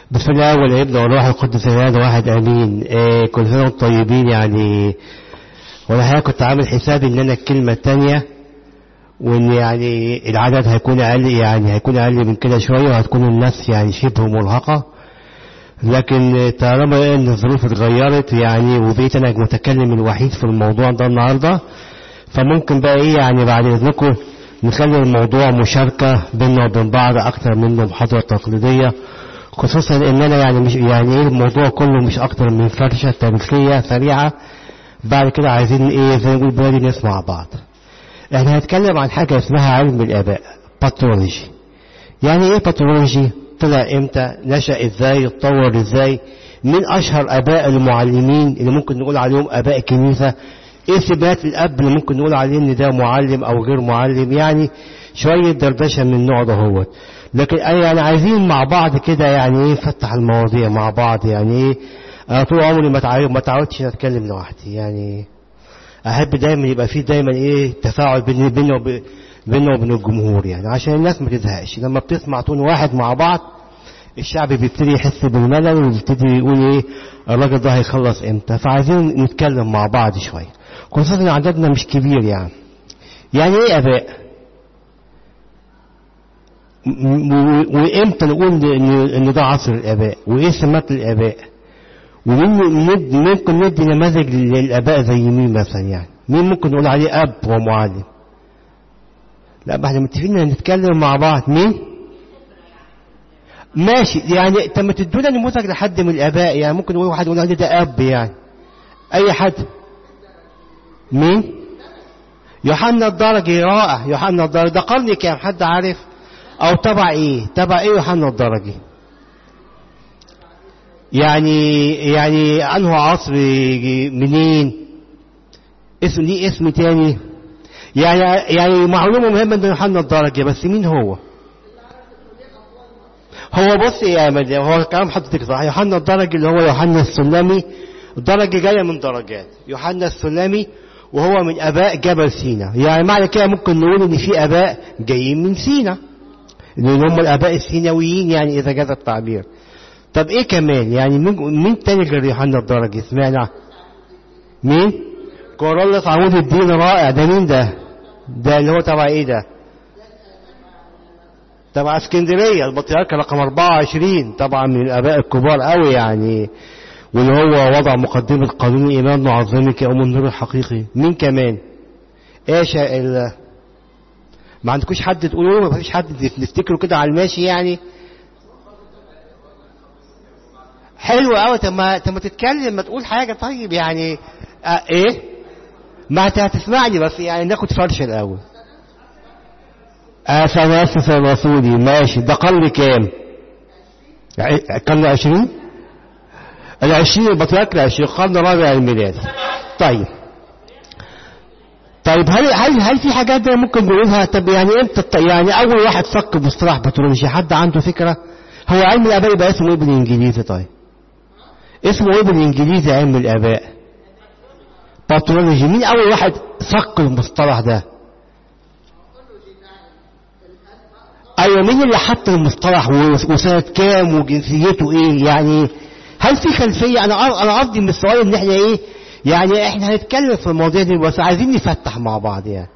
بسم الله والابن والروح القدس الهاد واحد امين إيه كل سنه وانتم طيبين يعني وانا الحقيقه كنت عامل حسابي ان انا الكلمه الثانيه وان يعني العدد هيكون اقل يعني هيكون اقل من كده شويه وهتكون الناس يعني شبه مرهقه لكن طالما ان الظروف اتغيرت يعني وبقيت انا المتكلم الوحيد في الموضوع ده النهارده فممكن بقى ايه يعني بعد اذنكم نخلي الموضوع مشاركه بيننا وبين بعض اكتر منه محاضره تقليديه خصوصا ان انا يعني مش يعني ايه الموضوع كله مش اكتر من فرشه تاريخيه سريعه بعد كده عايزين ايه زي ما نقول بلادي نسمع بعض احنا هنتكلم عن حاجه اسمها علم الاباء باترولوجي يعني ايه باترولوجي طلع امتى نشا ازاي اتطور ازاي من اشهر اباء المعلمين اللي ممكن نقول عليهم اباء كنيسه ايه سمات الاب اللي ممكن نقول عليه ان ده معلم او غير معلم يعني شويه دردشه من النوع ده هو لكن يعني عايزين مع بعض كده يعني ايه نفتح المواضيع مع بعض يعني ايه انا طول عمري ما تعود ما تعودتش اتكلم لوحدي يعني احب دايما يبقى في دايما ايه تفاعل بين بيني وبين بينه وبين الجمهور يعني عشان الناس ما تزهقش لما بتسمع تون واحد مع بعض الشعب بيبتدي يحس بالملل ويبتدي يقول ايه الراجل ده هيخلص امتى فعايزين نتكلم مع بعض شويه خصوصا ان عددنا مش كبير يعني يعني ايه اباء وامتى نقول ان ده عصر الاباء وايه سمات الاباء وممكن ندي نماذج للاباء زي مين مثلا يعني مين ممكن نقول عليه اب ومعلم لا احنا متفقين ان نتكلم مع بعض مين ماشي يعني طب ما تدونا نموذج لحد من الاباء يعني ممكن نقول واحد يقول عليه ده اب يعني اي حد مين يوحنا الدرجي رائع يوحنا الدرجي ده قرن كام حد عارف او تبع ايه تبع ايه يوحنا الدرجي يعني يعني انه عصر منين اسم ليه اسم تاني يعني يعني معلومه مهمه ان يوحنا الدرجي بس مين هو هو بص يا مدي هو كلام حضرتك صح يوحنا الدرجي اللي هو يوحنا السلمي الدرجة جاية من درجات يوحنا السلمي وهو من اباء جبل سينا يعني معنى كده ممكن نقول ان في اباء جايين من سينا اللي هم الاباء السيناويين يعني اذا جاز التعبير طب ايه كمان يعني مين, مين تاني غير يوحنا الدرجي سمعنا مين كورولوس عمود الدين رائع ده مين ده ده اللي هو تبع ايه ده تبع اسكندريه البطريرك رقم 24 طبعا من الاباء الكبار قوي يعني واللي هو وضع مقدمة قانون الإيمان نعظمك يا أم النور الحقيقي مين كمان ايش ال... ما عندكوش حد تقولوا ما فيش حد نفتكره كده على الماشي يعني حلو قوي طب ما طب ما تتكلم ما تقول حاجه طيب يعني آه ايه ما انت هتسمعني بس يعني ناخد فرشه الاول اثناسس الرسولي ماشي ده قرن كام قرن 20 العشرين البطريرك العشرين قرن رابع الميلاد طيب طيب هل هل هل في حاجات ممكن نقولها طب يعني امتى يعني اول واحد فك مصطلح بترولوجي حد عنده فكره هو علم الاباء يبقى اسمه ايه بالانجليزي طيب اسمه ايه بالانجليزي علم الاباء باترولوجي مين اول واحد فك المصطلح ده ايوه مين اللي حط المصطلح وسنه كام وجنسيته ايه يعني هل في خلفيه انا انا قصدي من السؤال ان احنا ايه يعني احنا هنتكلم في المواضيع دي بس عايزين نفتح مع بعض يعني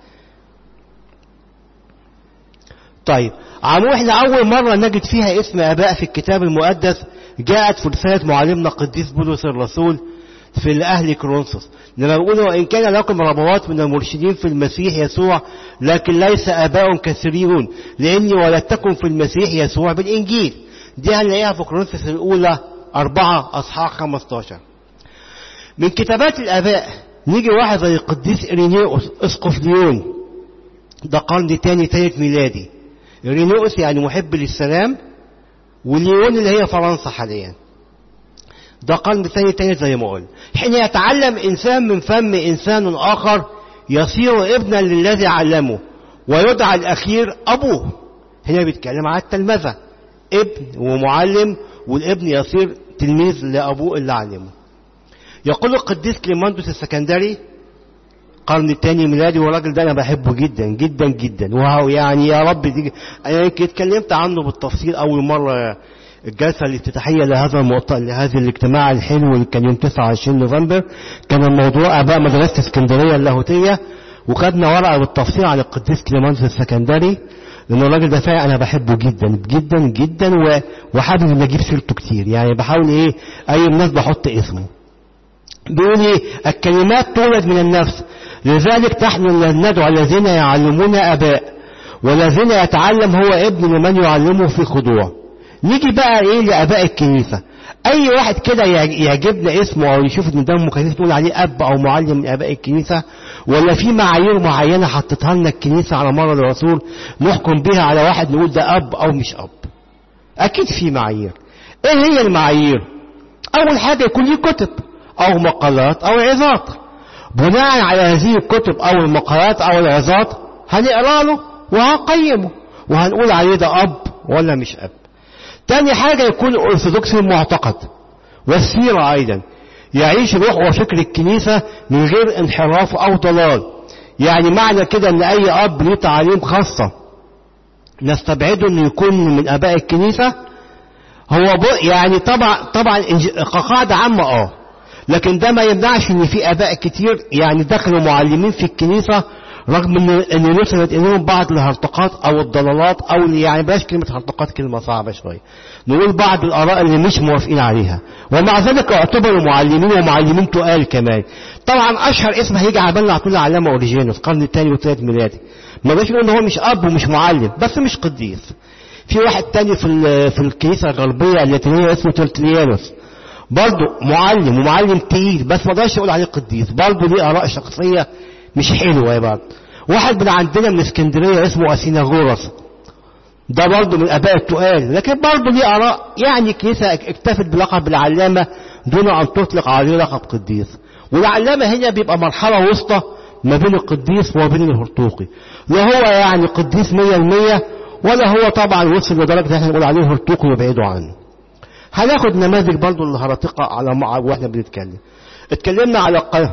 طيب عمو احنا اول مرة نجد فيها اسم اباء في الكتاب المقدس جاءت في رسالة معلمنا القديس بولس الرسول في الاهل كرونسوس لما بيقول وان كان لكم ربوات من المرشدين في المسيح يسوع لكن ليس اباء كثيرون لاني ولدتكم في المسيح يسوع بالانجيل دي هنلاقيها في كرونسوس الاولى أربعة أصحاح 15 من كتابات الآباء نيجي واحد زي القديس إرينيوس أسقف ليون ده قرن تاني تالت ميلادي إرينيوس يعني محب للسلام وليون اللي هي فرنسا حاليا ده قرن ثاني تالت زي ما قلنا حين يتعلم إنسان من فم إنسان آخر يصير ابنا للذي علمه ويدعى الأخير أبوه هنا بيتكلم على التلمذة ابن ومعلم والابن يصير تلميذ لأبوه اللي علمه يقول القديس كليماندوس السكندري القرن الثاني ميلادي والراجل ده انا بحبه جدا جدا جدا وهو يعني يا رب دي انا يمكن اتكلمت عنه بالتفصيل اول مره الجلسة الافتتاحية لهذا المؤتمر لهذا الاجتماع الحلو اللي كان يوم 29 نوفمبر كان الموضوع آباء مدرسة اسكندرية اللاهوتية وخدنا ورقة بالتفصيل عن القديس كليمانس السكندري لأن الراجل ده فعلا أنا بحبه جدا جدا جدا و- وحابب إن أجيب سيرته كتير يعني بحاول إيه أي الناس بحط اسمه بيقول ايه الكلمات تولد من النفس لذلك نحن ندعو الذين يعلمون اباء والذين يتعلم هو ابن لمن يعلمه في خضوع نيجي بقى ايه لاباء الكنيسه اي واحد كده يعج- يعجبنا اسمه او يشوف ان ده كنيسه تقول عليه اب او معلم من اباء الكنيسه ولا في معايير معينه حطتها لنا الكنيسه على مر الرسول نحكم بيها على واحد نقول ده اب او مش اب اكيد في معايير ايه هي المعايير اول حاجه يكون ليه كتب او مقالات او عظات بناء على هذه الكتب او المقالات او العظات هنقرا له وهنقيمه وهنقول عليه ده اب ولا مش اب تاني حاجة يكون أرثوذكسي المعتقد والسيرة أيضا يعيش روح وفكر الكنيسة من غير انحراف أو ضلال يعني معنى كده أن أي أب ليه تعاليم خاصة نستبعده أنه يكون من أباء الكنيسة هو بو يعني طبعا طبعا إنج- كقاعدة عامة اه لكن ده ما يمنعش ان في اباء كتير يعني دخلوا معلمين في الكنيسة رغم ان ان نسبت اليهم بعض الهرطقات او الضلالات او اللي يعني بلاش كلمة هرطقات كلمة صعبة شوية نقول بعض الاراء اللي مش موافقين عليها ومع ذلك اعتبروا معلمين ومعلمين تقال كمان طبعا اشهر اسم هيجي على بالنا على طول علامة اوريجينوس القرن الثاني والثالث ميلادي ما بقاش نقول ان هو مش اب ومش معلم بس مش قديس في واحد تاني في ال- في الكنيسة الغربية اللاتينية اسمه ترتليانوس برضه معلم ومعلم تقيل بس ما اقدرش اقول عليه قديس برضه ليه اراء شخصيه مش حلوه يا بعض واحد من عندنا من اسكندريه اسمه اسيناغورس ده برضه من اباء التقال لكن برضه ليه اراء يعني الكنيسه اكتفت بلقب العلامه دون ان تطلق عليه لقب قديس والعلامه هنا بيبقى مرحله وسطى ما بين القديس وما بين الهرطوقي لا هو يعني قديس 100% ولا هو طبعا وصل لدرجه ان احنا نقول عليه هرطوقي وبعيدوا عنه هناخد نماذج برضو للهرطقة على مع واحنا بنتكلم اتكلمنا على ق...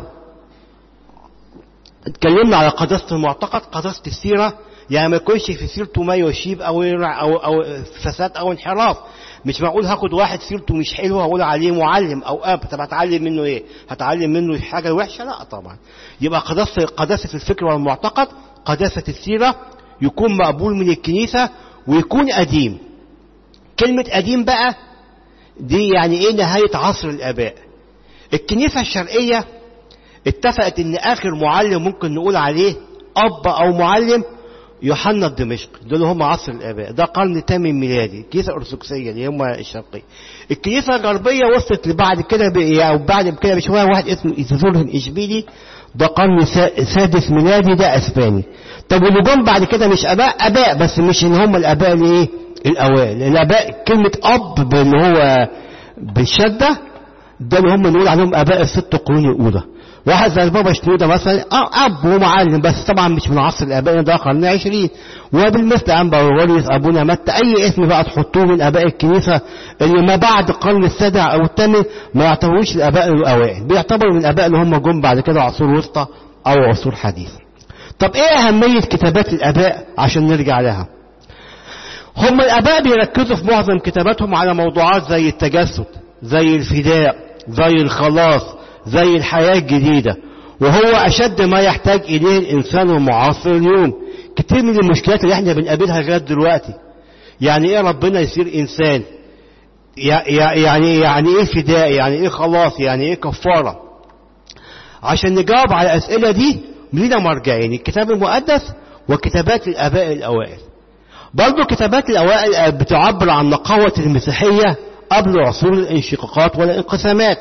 اتكلمنا على قداسة المعتقد قداسة السيرة يعني ما يكونش في سيرته ما يشيب او يرع او او فساد او انحراف مش معقول هاخد واحد سيرته مش حلوه واقول عليه معلم او اب طب هتعلم منه ايه هتعلم منه حاجه وحشه لا طبعا يبقى قداسه قداسه الفكر والمعتقد قداسه السيره يكون مقبول من الكنيسه ويكون قديم كلمه قديم بقى دي يعني ايه نهاية عصر الاباء الكنيسة الشرقية اتفقت ان اخر معلم ممكن نقول عليه اب او معلم يوحنا الدمشقي دول هم عصر الاباء ده قرن تامن ميلادي الكنيسه الارثوذكسيه اللي هم الشرقيه الكنيسه الغربيه وصلت لبعد كده ب- او بعد كده بشويه واحد اسمه ايزازور الاشبيلي ده قرن سا- سادس ميلادي ده اسباني طب واللي جم بعد كده مش اباء اباء بس مش ان هم الاباء الايه الاوائل الاباء كلمه اب اللي هو بالشده ده اللي هم نقول عليهم اباء الست قرون الاولى واحد زي البابا شنودة مثلا اه اب ومعلم بس طبعا مش من عصر الاباء ده قرن 20 وبالمثل انبا ووليس ابونا متى اي اسم بقى تحطوه من اباء الكنيسه اللي ما بعد القرن السابع او الثامن ما يعتبروش الاباء الاوائل بيعتبروا من الاباء اللي هم جم بعد كده عصور وسطى او عصور حديثه طب ايه اهميه كتابات الاباء عشان نرجع لها هم الاباء بيركزوا في معظم كتاباتهم على موضوعات زي التجسد زي الفداء زي الخلاص زي الحياة الجديدة وهو أشد ما يحتاج إليه الإنسان المعاصر اليوم كتير من المشكلات اللي احنا بنقابلها لغاية دلوقتي يعني ايه ربنا يصير إنسان يع- يع- يعني يعني ايه فداء يعني ايه خلاص يعني ايه كفارة عشان نجاوب على الأسئلة دي لينا مرجعين الكتاب المقدس وكتابات الآباء الأوائل برضو كتابات الأوائل بتعبر عن نقاوة المسيحية قبل عصور الانشقاقات والانقسامات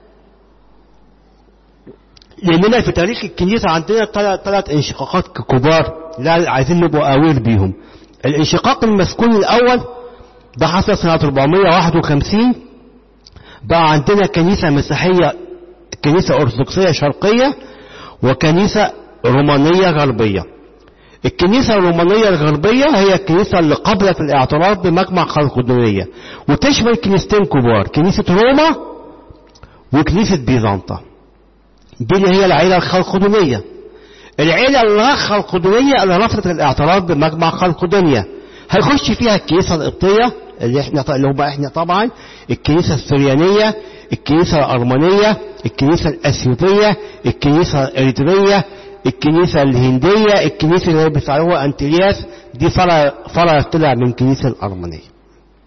لأننا في تاريخ الكنيسة عندنا ثلاث انشقاقات كبار لا عايزين نبقى أوير بيهم الانشقاق المسكون الأول ده حصل سنة 451 بقى عندنا كنيسة مسيحية كنيسة أرثوذكسية شرقية وكنيسة رومانية غربية الكنيسة الرومانية الغربية هي الكنيسة اللي قبلت الاعتراف بمجمع خلقدونية وتشمل كنيستين كبار كنيسة روما وكنيسة بيزنطة دي اللي هي العيلة الخلقدونية العيلة الخلقدونية اللي رفضت الاعتراف بمجمع خلقدونية هيخش فيها الكنيسة القبطية اللي احنا اللي هم احنا طبعا الكنيسة السريانية الكنيسة الأرمنية الكنيسة الأثيوبية الكنيسة الإريترية الكنيسة الهندية الكنيسة اللي بيسموها أنتلياس دي فرع فرع طلع من الكنيسة الأرمنية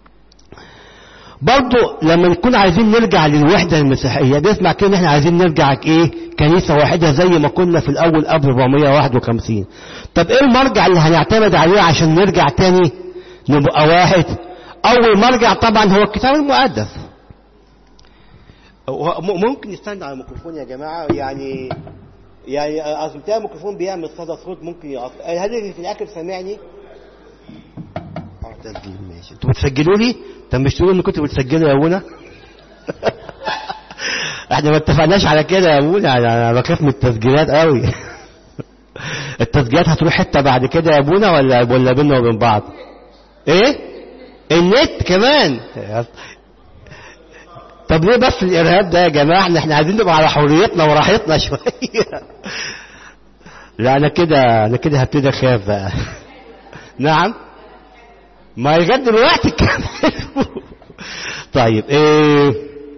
برضو لما نكون عايزين نرجع للوحدة المسيحية نسمع كده ان احنا عايزين نرجع ايه كنيسة واحدة زي ما كنا في الاول قبل 451 طب ايه المرجع اللي هنعتمد عليه عشان نرجع تاني نبقى واحد اول مرجع طبعا هو الكتاب المقدس ممكن نستنى على الميكروفون يا جماعة يعني يعني اصل بتاع الميكروفون بيعمل صدى صوت ممكن يقف هل اللي في الاخر سامعني اه تسجيل ماشي انتوا بتسجلوا لي طب مش تقولوا ان كنتوا بتسجلوا يا ابونا احنا ما اتفقناش على كده يا ابونا انا بخاف من التسجيلات قوي التسجيلات هتروح حته بعد كده يا ابونا ولا ولا بينا وبين بعض ايه النت كمان طب ليه بس الارهاب ده يا جماعه احنا احنا عايزين نبقى على حريتنا وراحتنا شويه لا انا كده انا كده هبتدي اخاف بقى نعم ما لغايه دلوقتي كمان طيب ايه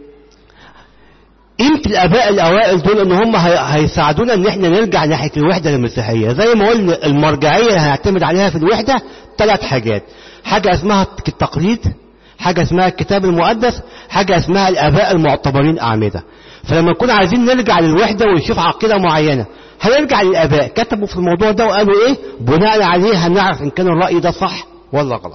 قيمة الآباء الأوائل دول إن هم هيساعدونا إن إحنا نرجع ناحية الوحدة المسيحية، زي ما قلنا المرجعية اللي هنعتمد عليها في الوحدة ثلاث حاجات، حاجة اسمها التقليد، حاجة اسمها الكتاب المقدس، حاجة اسمها الآباء المعتبرين أعمدة. فلما نكون عايزين نرجع للوحدة ونشوف عقيدة معينة، هنرجع للآباء، كتبوا في الموضوع ده وقالوا إيه؟ بناء عليه هنعرف إن كان الرأي ده صح ولا غلط.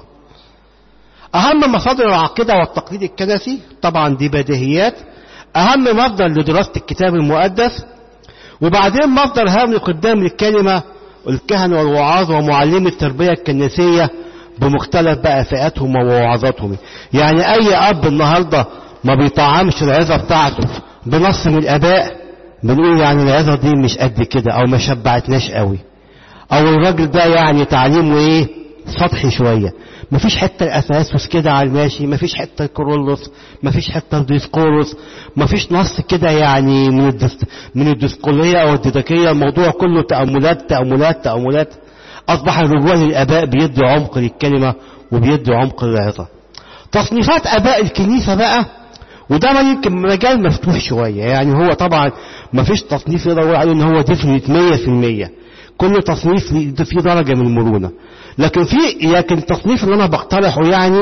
أهم مصادر العقيدة والتقليد الكنسي طبعا دي بديهيات أهم مصدر لدراسة الكتاب المقدس وبعدين مصدر هام لقدام الكلمة الكهنة والوعاظ ومعلمي التربية الكنسية بمختلف بقى فئاتهم ووعظاتهم يعني أي أب النهاردة ما بيطعمش العظة بتاعته بنص من الآباء بنقول يعني العظة دي مش قد كده أو ما شبعتناش قوي أو الراجل ده يعني تعليمه إيه سطحي شوية مفيش حتة الأثاسوس كده على الماشي مفيش حتة الكورولوس مفيش حتة الديسقورس مفيش نص كده يعني من الدس من الديسقولية أو الديداكية الموضوع كله تأملات تأملات تأملات أصبح الرجوع للآباء بيدي عمق للكلمة وبيدي عمق للعظة تصنيفات آباء الكنيسة بقى وده ما يمكن مجال مفتوح شوية يعني هو طبعا مفيش تصنيف يقدر يقول عليه ان هو ديفنت 100% كل تصنيف فيه درجة من المرونة لكن في لكن التصنيف اللي انا بقترحه يعني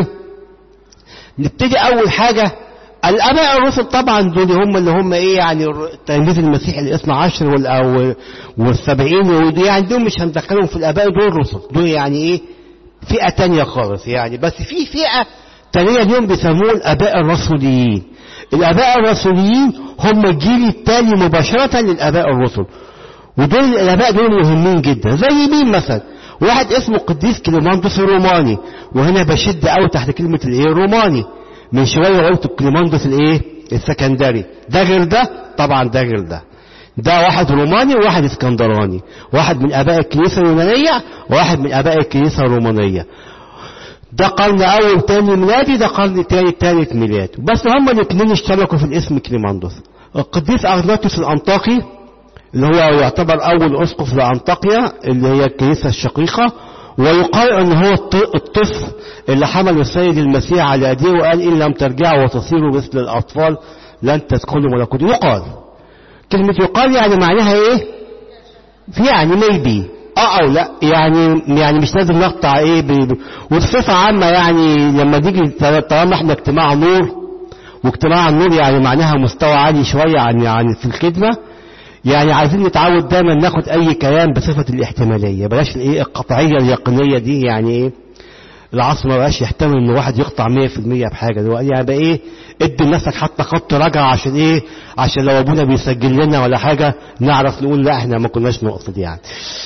نبتدي اول حاجة الاباء الرسل طبعا دول هم اللي هم ايه يعني التلميذ المسيحي الاثنى عشر وال والسبعين ودي يعني دول مش هندخلهم في الاباء دول الرسل دول يعني ايه فئة تانية خالص يعني بس في فئة تانية اليوم بيسموه الاباء الرسوليين الاباء الرسوليين هم الجيل التالي مباشرة للاباء الرسل ودول الاباء دول مهمين جدا زي مين مثلا واحد اسمه قديس كليماندوس الروماني وهنا بشد قوي تحت كلمة الايه الروماني من شوية قلت كليماندوس الايه السكندري ده غير ده طبعا ده غير ده ده واحد روماني وواحد اسكندراني واحد من اباء الكنيسة اليونانية وواحد من اباء الكنيسة الرومانية ده قرن اول تاني ميلادي ده قرن تاني تالت ميلاد بس هما الاثنين اشتركوا في الاسم كليماندوس القديس اغناطيوس الانطاكي اللي هو يعتبر أول أسقف لأنطاكيا اللي هي الكنيسة الشقيقة ويقال أن هو الطفل اللي حمل السيد المسيح على أيديه وقال إن لم ترجعوا وتصيروا مثل الأطفال لن تدخلوا ملكوت يقال كلمة يقال يعني معناها إيه؟ في يعني ميبي اه او لا يعني يعني مش لازم نقطع ايه ب... وبصفة عامة يعني لما تيجي طالما احنا اجتماع نور واجتماع النور يعني معناها مستوى عالي شوية عن يعني في الخدمة يعني عايزين نتعود دايما ناخد اي كلام بصفة الاحتمالية بلاش الايه القطعية اليقينية دي يعني ايه العصر ما بقاش يحتمل ان واحد يقطع 100% بحاجة دلوقتي يعني بقى ايه ادي لنفسك حتى خط رجعة عشان ايه عشان لو ابونا بيسجل لنا ولا حاجة نعرف نقول لا احنا ما كناش نقصد يعني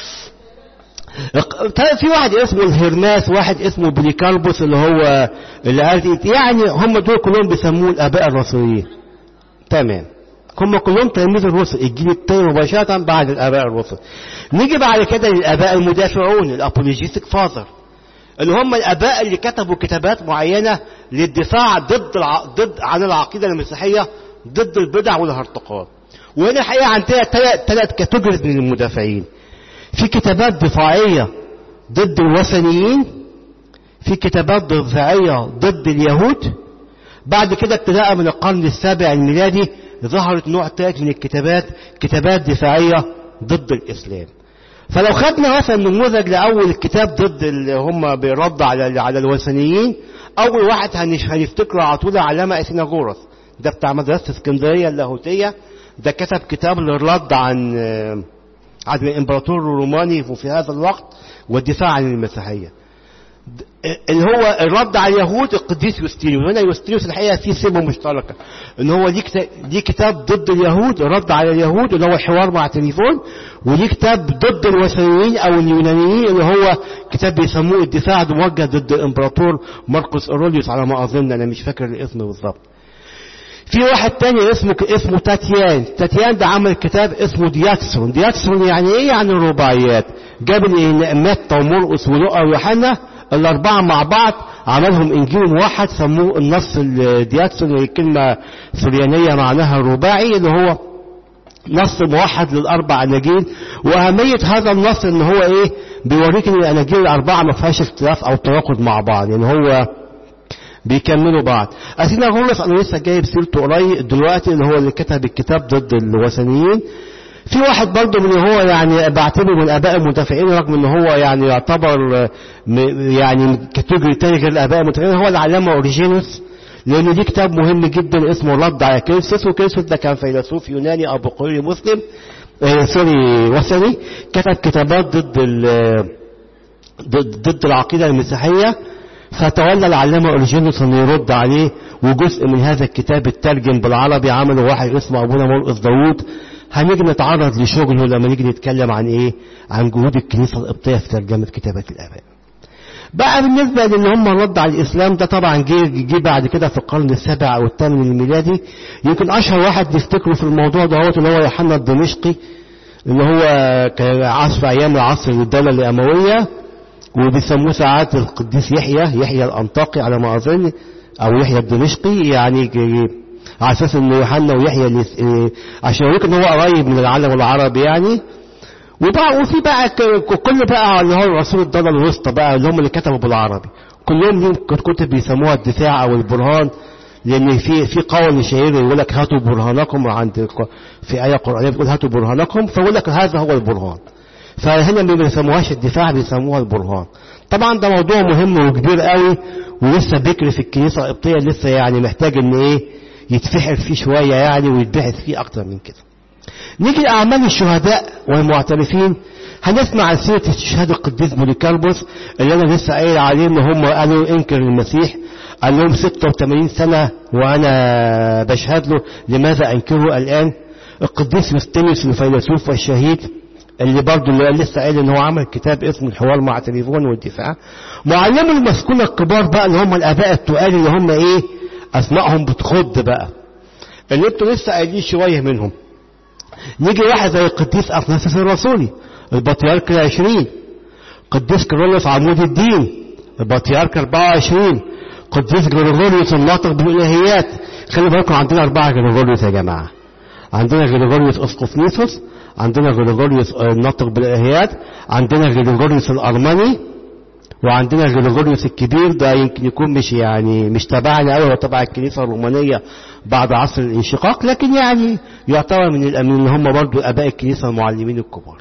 في واحد اسمه الهرماس واحد اسمه بوليكاربوس اللي هو اللي قال يعني هم دول كلهم بيسموه الاباء الرسوليين تمام هم كلهم تلاميذ الرسل الجيل الثاني مباشرة بعد الآباء الرسل نيجي بعد كده للآباء المدافعون الأبوليجيستيك فاذر اللي هم الآباء اللي كتبوا كتابات معينة للدفاع ضد الع... ضد عن العقيدة المسيحية ضد البدع والهرطقات وهنا الحقيقة عندنا ثلاث كاتيجوريز من المدافعين في كتابات دفاعية ضد الوثنيين في كتابات دفاعية ضد اليهود بعد كده ابتداء من القرن السابع الميلادي ظهرت نوع ثالث من الكتابات كتابات دفاعية ضد الإسلام فلو خدنا مثلا نموذج لأول كتاب ضد اللي هم بيرد على على الوثنيين أول واحد هنفتكره على طول علامة أثيناغورس ده بتاع مدرسة اسكندرية اللاهوتية ده كتب كتاب للرد عن عن الإمبراطور الروماني في هذا الوقت والدفاع عن المسيحية اللي هو الرد على اليهود القديس يوستينيوس هنا يوستينيوس الحقيقه في سمه مشتركه ان هو ليه كتاب, ليه كتاب ضد اليهود الرد على اليهود اللي هو حوار مع تليفون وليه كتاب ضد الوثنيين او اليونانيين اللي هو كتاب بيسموه الدفاع موجه ضد الامبراطور ماركوس اوروليوس على ما اظن انا مش فاكر الاسم بالظبط في واحد تاني اسمه اسمه تاتيان تاتيان ده عمل كتاب اسمه دياتسون دياتسون يعني ايه يعني الرباعيات جاب متى ومرقس ولقا ويوحنا الأربعة مع بعض عملهم إنجيل موحد سموه النص الدياتسون هي كلمة سريانية معناها رباعي اللي هو نص موحد للأربع أناجيل وأهمية هذا النص إن هو إيه بيوريك إن الأناجيل الأربعة ما فيهاش اختلاف أو تناقض مع بعض يعني هو بيكملوا بعض أثينا غولس أنا لسه جايب سيرته قريب دلوقتي اللي هو اللي كتب الكتاب ضد الوثنيين في واحد برضه من هو يعني بعتبره من الاباء المدافعين رغم ان هو يعني يعتبر يعني كاتيجوري تاني غير الاباء المدافعين هو العلامه اوريجينوس لان دي كتاب مهم جدا اسمه رد على كيرسس وكيرسس ده كان فيلسوف يوناني ابو قيري مسلم آه سوري وثني كتب كتابات ضد ضد, ضد العقيده المسيحيه فتولى العلامة أوريجينوس أن يرد عليه وجزء من هذا الكتاب الترجم بالعربي عمله واحد اسمه أبونا مرقس داوود هنيجي نتعرض لشغله لما نيجي نتكلم عن ايه عن جهود الكنيسة القبطية في ترجمة كتابات الآباء بقى بالنسبة لان هم الرد على الإسلام ده طبعا جه جه بعد كده في القرن السابع أو الثامن الميلادي يمكن أشهر واحد نفتكره في الموضوع ده هو اللي هو يوحنا الدمشقي اللي هو كان عاش في أيام العصر الدولة الأموية وبيسموه ساعات القديس يحيى يحيى الأنطاقي على ما أظن أو يحيى الدمشقي يعني على اساس ان يوحنا ويحيى اللي عشان يوريك ان هو قريب من العالم العربي يعني وبقى وفي بقى كل بقى اللي هو الرسول الدولة الوسطى بقى اللي هم اللي كتبوا بالعربي كلهم ليهم كتب بيسموها الدفاع او البرهان لان في في قول شهير يقول لك هاتوا برهانكم عند في ايه قرانيه بتقول هاتوا برهانكم فيقول لك هذا هو البرهان فهنا ما بيسموهاش الدفاع بيسموها البرهان طبعا ده موضوع مهم وكبير قوي ولسه بكر في الكنيسه القبطيه لسه يعني محتاج ان ايه يتفحر فيه شوية يعني ويتبحث فيه أكتر من كده نيجي لأعمال الشهداء والمعترفين هنسمع عن سيرة استشهاد القديس بوليكاربوس اللي أنا لسه قايل عليه إن هم قالوا انكر المسيح قال لهم 86 سنة وأنا بشهد له لماذا أنكره الآن القديس يوستينيوس الفيلسوف والشهيد اللي برضه اللي لسه قايل ان هو عمل كتاب اسمه الحوار مع تليفون والدفاع معلموا المسكونة الكبار بقى اللي هم الآباء التقال اللي هم إيه أسمائهم بتخض بقى اللي انتوا لسه قايلين شوية منهم نيجي واحد زي القديس أثناسيس الرسولي البطيارك العشرين قديس كيرلس عمود الدين البطيارك 24 قديس جريجوريوس الناطق بالإلهيات خلي بالكم عندنا أربعة جريجوريوس يا جماعة عندنا جريجوريوس أسقف نيسوس عندنا جريجوريوس الناطق بالإلهيات عندنا جريجوريوس الأرمني وعندنا جريجوريوس الكبير ده يمكن يكون مش يعني مش تبعنا قوي هو تبع الكنيسه الرومانيه بعد عصر الانشقاق لكن يعني يعتبر من الامين هم برضو اباء الكنيسه المعلمين الكبار.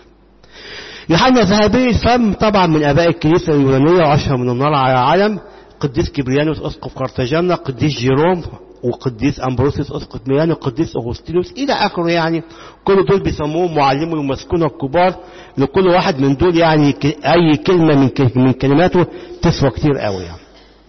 يوحنا ذهبي الفم طبعا من اباء الكنيسه اليونانيه واشهر من النار على العالم قديس كبريانوس اسقف قرطاجنة قديس جيروم وقديس امبروسيوس اسقف ميلان وقديس اغسطينوس الى اخره يعني كل دول بيسموهم معلموا المسكونه الكبار لكل واحد من دول يعني اي كلمه من من كلماته تسوى كتير قوي يعني.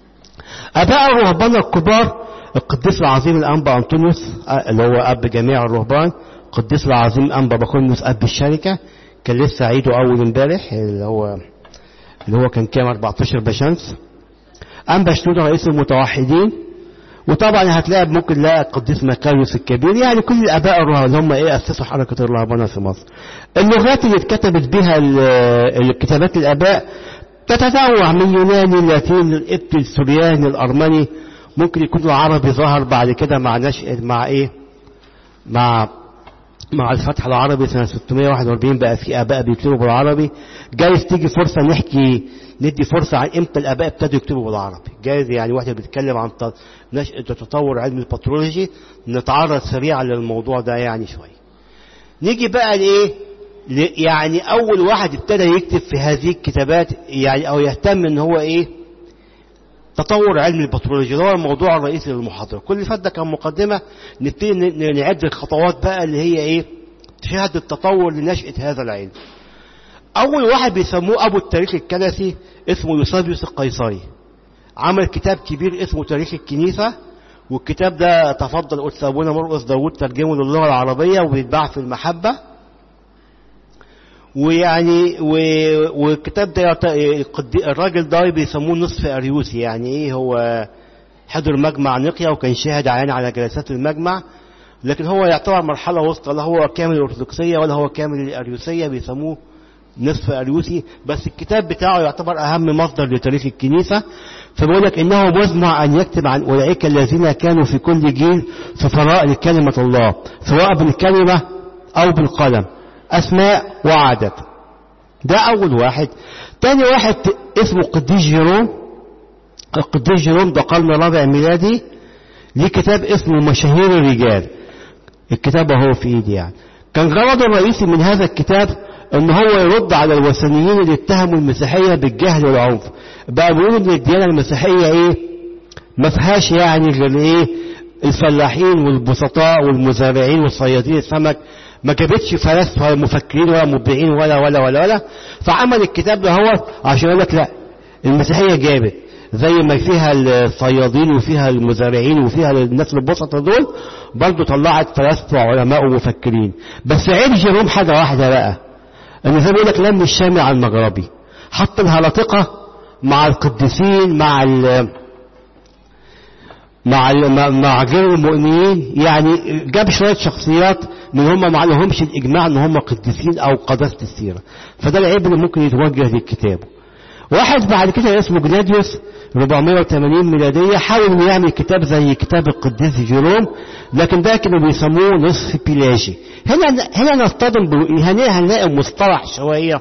اباء الرهبان الكبار القديس العظيم الانبا انطونيوس اللي هو اب جميع الرهبان القديس العظيم انبا بكونيوس اب الشركه كان لسه عيده اول امبارح اللي هو اللي هو كان كام 14 بشمس انبا شنودة رئيس المتوحدين وطبعا هتلاقي ممكن تلاقي القديس مكاريوس الكبير يعني كل الاباء الرهبان اللي هم ايه اسسوا حركه الرهبنه في مصر اللغات اللي اتكتبت بها الكتابات الاباء تتنوع من يوناني اللاتيني القبطي السورياني الارمني ممكن يكون العربي ظهر بعد كده مع نشأ مع ايه مع مع الفتح العربي سنة 641 بقى في آباء بيكتبوا بالعربي جايز تيجي فرصة نحكي ندي فرصة عن امتى الاباء ابتدوا يكتبوا بالعربي جايز يعني واحد بيتكلم عن ت- نشأة تطور علم البترولوجي نتعرض سريعا للموضوع ده يعني شوية نيجي بقى لايه ل- يعني اول واحد ابتدى يكتب في هذه الكتابات يعني او يهتم ان هو ايه تطور علم البترولوجيا ده هو الموضوع الرئيسي للمحاضرة كل اللي فات ده كان مقدمة نبتدي ن- ن- نعد الخطوات بقى اللي هي ايه تشاهد التطور لنشأة هذا العلم أول واحد بيسموه أبو التاريخ الكنسي اسمه يوسابيوس القيصري عمل كتاب كبير اسمه تاريخ الكنيسة والكتاب ده تفضل قدس أبونا مرقس داوود ترجمه للغة العربية وبيتباع في المحبة ويعني و- والكتاب ده يعت- القدي- الراجل ده بيسموه نصف أريوسي يعني إيه هو حضر مجمع نقيا وكان شاهد عيان على جلسات المجمع لكن هو يعتبر مرحلة وسطى لا هو كامل الأرثوذكسية ولا هو كامل الأريوسية بيسموه نصف أريوسي بس الكتاب بتاعه يعتبر أهم مصدر لتاريخ الكنيسة فبيقول لك إنه مزمع أن يكتب عن أولئك الذين كانوا في كل جيل سفراء لكلمة الله سواء بالكلمة أو بالقلم أسماء وعدد ده أول واحد تاني واحد اسمه قديس جيروم القديس جيروم ده قرن رابع ميلادي ليه كتاب اسمه مشاهير الرجال الكتاب اهو في ايدي يعني كان غرضه الرئيسي من هذا الكتاب ان هو يرد على الوثنيين اللي اتهموا المسيحيه بالجهل والعنف بقى بيقولوا ان الديانه المسيحيه ايه ما فيهاش يعني غير ايه الفلاحين والبسطاء والمزارعين والصيادين السمك ما جابتش فلاسفه ولا مفكرين ولا مبدعين ولا ولا ولا ولا فعمل الكتاب ده هو عشان يقول لك لا المسيحيه جابت زي ما فيها الصيادين وفيها المزارعين وفيها الناس البسطة دول برضه طلعت فلاسفه وعلماء ومفكرين بس عيب جيروم حاجه واحده بقى ان زي ما بيقول لك لم الشامي على المغربي حط الهلطقه مع القديسين مع ال مع ال مع- مع غير المؤمنين يعني جاب شويه شخصيات من هم ما لهمش الاجماع ان هم قديسين او قداسه السيره فده العيب اللي ممكن يتوجه للكتاب واحد بعد كده اسمه جناديوس 480 ميلادية حاول انه يعمل كتاب زي كتاب القديس جيروم لكن ده كانوا بيسموه نصف بيلاجي هنا هنا نصطدم ب- هنا هنلاقي مصطلح شوية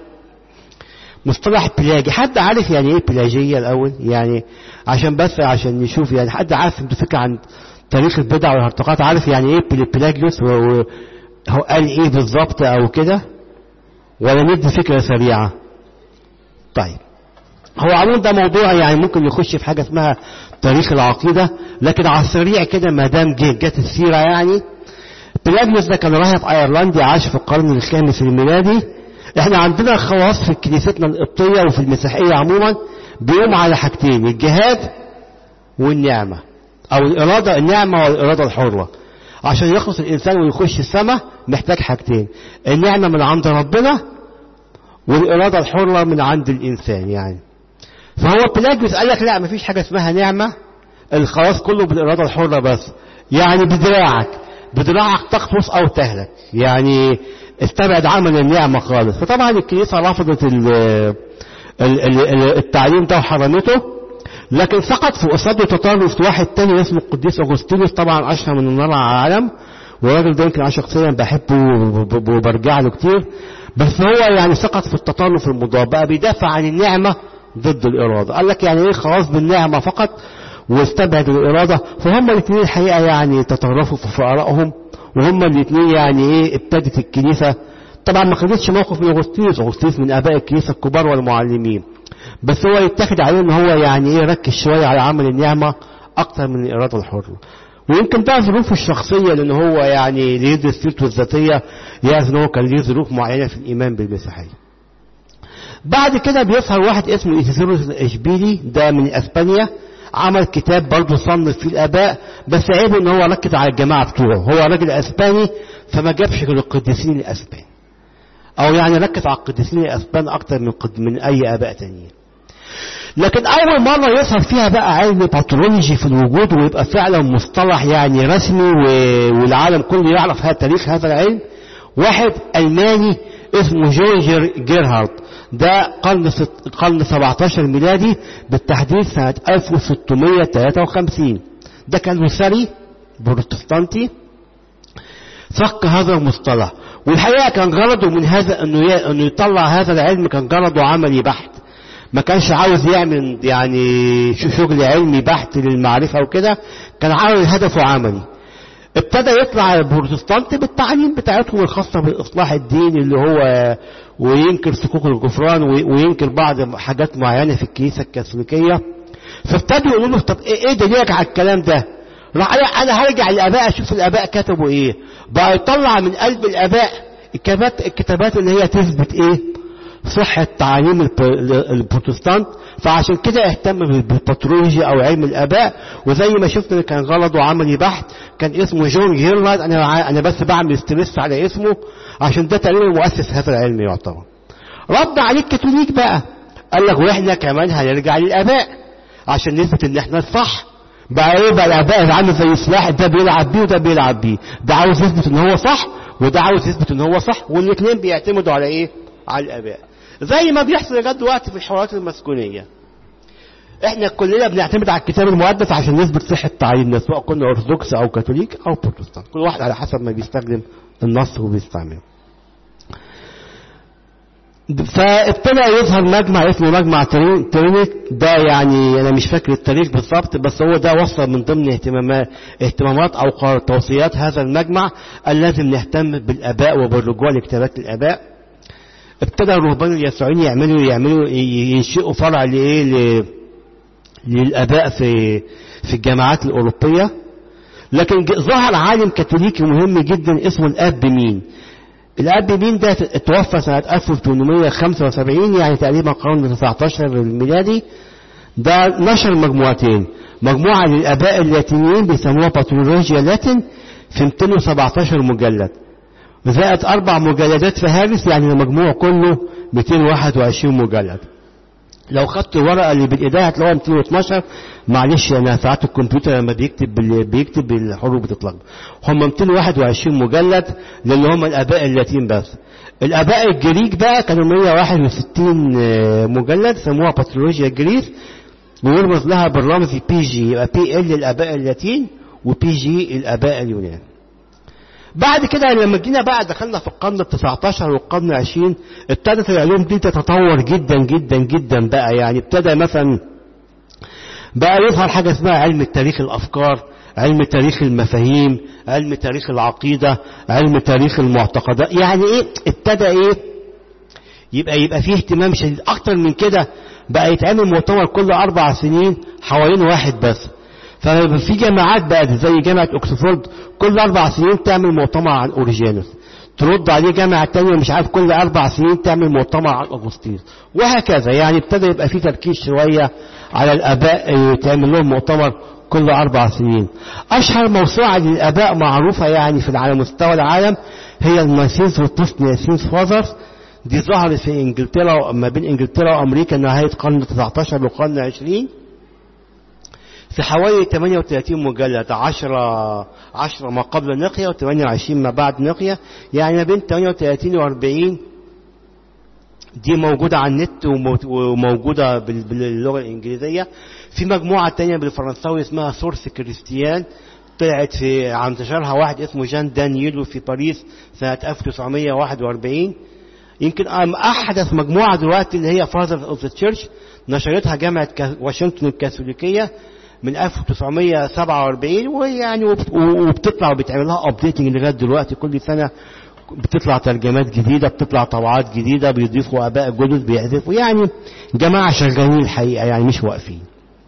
مصطلح بيلاجي حد عارف يعني ايه بيلاجية الاول يعني عشان بس عشان نشوف يعني حد عارف انتوا فكرة عن تاريخ البدع والهرطقات عارف يعني ايه بيل- بيلاجيوس و- و- هو قال ايه بالظبط او كده ولا ندي فكرة سريعة طيب هو عموما ده موضوع يعني ممكن يخش في حاجة اسمها تاريخ العقيدة لكن على السريع كده ما دام جه جت السيرة يعني بلاجيوس ده كان راهب ايرلندي عاش في القرن الخامس الميلادي احنا عندنا خواص في كنيستنا القبطية وفي المسيحية عموما بيقوم على حاجتين الجهاد والنعمة او الارادة النعمة والارادة الحرة عشان يخلص الانسان ويخش السماء محتاج حاجتين النعمة من عند ربنا والارادة الحرة من عند الانسان يعني فهو بلاجيوس قال لك لا مفيش حاجة اسمها نعمة الخلاص كله بالإرادة الحرة بس يعني بدراعك بدراعك تخلص أو تهلك يعني استبعد عمل النعمة خالص فطبعا الكنيسة رفضت ال ال ال التعليم ده وحرمته لكن سقط في قصاده تطرف واحد تاني اسمه القديس أغسطينوس طبعا أشهر من النار على العالم والراجل ده يمكن أنا شخصيا بحبه وب- وبرجع له كتير بس هو يعني سقط في التطرف المضاد بقى بيدافع عن النعمة ضد الإرادة قال لك يعني إيه خلاص بالنعمة فقط واستبعد الإرادة فهم الاثنين الحقيقة يعني تطرفوا في آرائهم وهم الاثنين يعني إيه ابتدت الكنيسة طبعا ما خدتش موقف من أغسطينوس أغسطينوس من آباء الكنيسة الكبار والمعلمين بس هو يتخذ عليه ان هو يعني ايه ركز شوية على عمل النعمة اكتر من الارادة الحرة ويمكن ده ظروفه الشخصية لان هو يعني اللي يدرس سيرته الذاتية يعرف ان هو كان ليه ظروف معينة في الايمان بالمسيحية بعد كده بيظهر واحد اسمه إيثيروس الإشبيلي ده من اسبانيا عمل كتاب برضه صنف فيه الاباء بس عيبه ان هو ركز على الجماعة بتوعه هو راجل اسباني فما جابش غير القديسين الاسبان او يعني ركز على القديسين الاسبان اكتر من قد من اي اباء تانيين لكن اول مرة يظهر فيها بقى علم باترولوجي في الوجود ويبقى فعلا مصطلح يعني رسمي و- والعالم كله يعرف هذا تاريخ هذا العلم واحد الماني اسمه جورج جيرهارد ده قرن ست- قرن 17 ميلادي بالتحديد سنة 1653 ده كان روسري بروتستانتي فك هذا المصطلح والحقيقة كان غرضه من هذا انه ي- انه يطلع هذا العلم كان غرضه عملي بحت ما كانش عاوز يعمل يعني شغل علمي بحت للمعرفة وكده كان عاوز هدفه عملي ابتدى يطلع البروتستانت بالتعليم بتاعتهم الخاصة بالإصلاح الديني اللي هو وينكر صكوك الغفران وينكر بعض حاجات معينة في الكنيسة الكاثوليكية فابتدوا يقولوا له طب ايه دليلك على الكلام ده راح انا هرجع للاباء اشوف الاباء كتبوا ايه بقى يطلع من قلب الاباء الكتابات الكتابات اللي هي تثبت ايه صحة تعاليم البروتستانت فعشان كده اهتم بالباترولوجي او علم الاباء وزي ما شفنا كان غلط وعملي بحث كان اسمه جون جيرلاند انا انا بس بعمل ستريس على اسمه عشان ده تقريبا مؤسس هذا العلم يعتبر رد عليه الكاثوليك بقى قال لك واحنا كمان هنرجع للاباء عشان نثبت ان احنا الصح بقى ايه بقى الاباء اللي عامل زي سلاح ده بيلعب بيه وده بيلعب بيه ده عاوز يثبت ان هو صح وده عاوز يثبت ان هو صح والاثنين بيعتمدوا على ايه على الاباء زي ما بيحصل لغايه دلوقتي في الحوارات المسكونيه احنا كلنا بنعتمد على الكتاب المقدس عشان نثبت صحه تعليمنا سواء كنا ارثوذكس او كاثوليك او بروتستانت كل واحد على حسب ما بيستخدم النص وبيستعمله فابتدى يظهر مجمع اسمه مجمع ترينيك ده يعني انا مش فاكر التاريخ بالظبط بس هو ده وصل من ضمن اهتمامات اهتمامات او توصيات هذا المجمع ان لازم نهتم بالاباء وبالرجوع لكتابات الاباء ابتدى الرهبان اليسوعيين يعملوا يعملوا ينشئوا فرع لايه للاباء في في الجامعات الاوروبيه لكن ظهر عالم كاثوليكي مهم جدا اسمه الاب مين الاب مين ده اتوفى سنة 1875 يعني تقريبا قرن 19 الميلادي ده نشر مجموعتين مجموعة للاباء اللاتينيين بيسموها باترولوجيا لاتين في 217 مجلد زائد اربع مجلدات في هارس يعني المجموع كله 221 مجلد لو خدت الورقه اللي بالايديا هتلاقوها 212 معلش انا ساعات الكمبيوتر لما بيكتب بيكتب الحروف بتتلخبط هم 221 مجلد لان هم الاباء اللاتين بس الاباء الجريك بقى كانوا 161 مجلد سموها باترولوجيا الجريس ويرمز لها بالرمز بي جي يبقى بي ال الاباء اللاتين وبي جي الاباء اليونان بعد كده لما جينا بقى دخلنا في القرن ال 19 والقرن 20 ابتدت العلوم دي تتطور جدا جدا جدا بقى يعني ابتدى مثلا بقى يظهر حاجة اسمها علم تاريخ الأفكار علم تاريخ المفاهيم علم تاريخ العقيدة علم تاريخ المعتقدات يعني ايه ابتدى ايه يبقى يبقى فيه اهتمام شديد اكتر من كده بقى يتعمل مؤتمر كل اربع سنين حوالين واحد بس ففي جامعات بقى زي جامعة اوكسفورد كل اربع سنين تعمل مؤتمر عن اوريجينوس ترد عليه جامعة تانية مش عارف كل اربع سنين تعمل مؤتمر عن اغسطين وهكذا يعني ابتدى يبقى في تركيز شوية على الاباء تعمل لهم مؤتمر كل اربع سنين اشهر موسوعة للاباء معروفة يعني في على مستوى العالم هي الماسينز والبوست ناسينز فاذرز دي ظهرت في انجلترا ما بين انجلترا وامريكا نهاية القرن 19 والقرن 20 في حوالي 38 مجلد 10 10 ما قبل نقية و28 ما بعد نقية يعني ما بين 38 و 40 دي موجودة على النت وموجودة باللغة الإنجليزية في مجموعة تانية بالفرنساوي اسمها سورس كريستيان طلعت في عن انتشارها واحد اسمه جان دانييلو في باريس سنة 1941 يمكن أحدث مجموعة دلوقتي اللي هي فاذر اوف ذا تشيرش نشرتها جامعة واشنطن الكاثوليكية من 1947 ويعني وبتطلع وبتعمل لها ابديتنج لغايه دلوقتي كل سنه بتطلع ترجمات جديده بتطلع طبعات جديده بيضيفوا اباء جدد بيحذفوا يعني جماعه شغالين الحقيقه يعني مش واقفين.